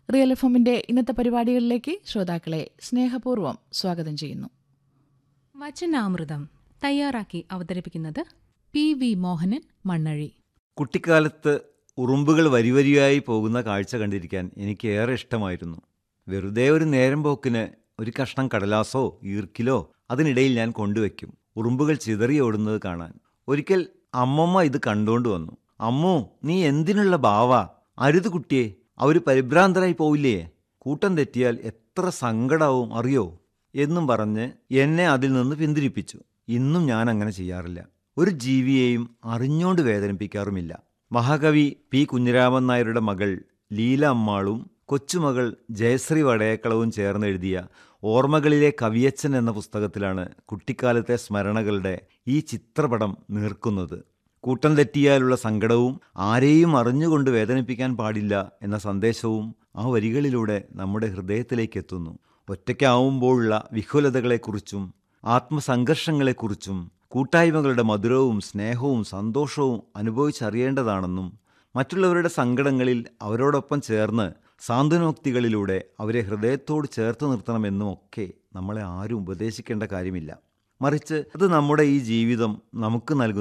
real F എമ്മിന്റെ ഇന്നത്തെ പരിപാടികളിലേക്ക് ശ്രോതാക്കളെ സ്നേഹപൂർവ്വം സ്വാഗതം ചെയ്യുന്നു വചനാമൃതം തയ്യാറാക്കി അവതരിപ്പിക്കുന്നത് പി വി മോഹനൻ മണ്ണഴി കുട്ടിക്കാലത്ത് ഉറുമ്പുകൾ വരിവരിയായി പോകുന്ന കാഴ്ച കണ്ടിരിക്കാൻ എനിക്ക് ഏറെ ഇഷ്ടമായിരുന്നു വെറുതെ ഒരു നേരം പോക്കിന് ഒരു കഷ്ണം കടലാസോ ഈർക്കിലോ അതിനിടയിൽ ഞാൻ കൊണ്ടുവയ്ക്കും ഉറുമ്പുകൾ ചിതറി ഓടുന്നത് കാണാൻ ഒരിക്കൽ അമ്മമ്മ ഇത് കണ്ടുകൊണ്ട് വന്നു അമ്മോ നീ എന്തിനുള്ള ബാവാ അരുത് കുട്ടിയെ അവർ പരിഭ്രാന്തരായി പോവില്ലേ കൂട്ടം തെറ്റിയാൽ എത്ര സങ്കടാവും അറിയോ എന്നും പറഞ്ഞ് എന്നെ അതിൽ നിന്ന് പിന്തിരിപ്പിച്ചു ഇന്നും ഞാൻ അങ്ങനെ ചെയ്യാറില്ല ഒരു ജീവിയെയും അറിഞ്ഞോണ്ട് വേദനിപ്പിക്കാറുമില്ല മഹാകവി പി കുഞ്ഞിരാമൻ നായരുടെ മകൾ ലീല അമ്മാളും കൊച്ചുമകൾ ജയശ്രീ വടയക്കളവും ചേർന്നെഴുതിയ ഓർമ്മകളിലെ കവിയച്ചൻ എന്ന പുസ്തകത്തിലാണ് കുട്ടിക്കാലത്തെ സ്മരണകളുടെ ഈ ചിത്രപടം നീർക്കുന്നത് കൂട്ടം തെറ്റിയാലുള്ള സങ്കടവും ആരെയും അറിഞ്ഞുകൊണ്ട് വേദനിപ്പിക്കാൻ പാടില്ല എന്ന സന്ദേശവും ആ വരികളിലൂടെ നമ്മുടെ ഹൃദയത്തിലേക്ക് എത്തുന്നു ഒറ്റയ്ക്കാവുമ്പോഴുള്ള വിഹുലതകളെക്കുറിച്ചും ആത്മസംഘർഷങ്ങളെക്കുറിച്ചും കൂട്ടായ്മകളുടെ മധുരവും സ്നേഹവും സന്തോഷവും അനുഭവിച്ചറിയേണ്ടതാണെന്നും മറ്റുള്ളവരുടെ സങ്കടങ്ങളിൽ അവരോടൊപ്പം ചേർന്ന് സാന്ത്വനോക്തികളിലൂടെ അവരെ ഹൃദയത്തോട് ചേർത്ത് നിർത്തണമെന്നും ഒക്കെ നമ്മളെ ആരും ഉപദേശിക്കേണ്ട കാര്യമില്ല മറിച്ച് അത് നമ്മുടെ ഈ ജീവിതം നമുക്ക് നൽകുന്ന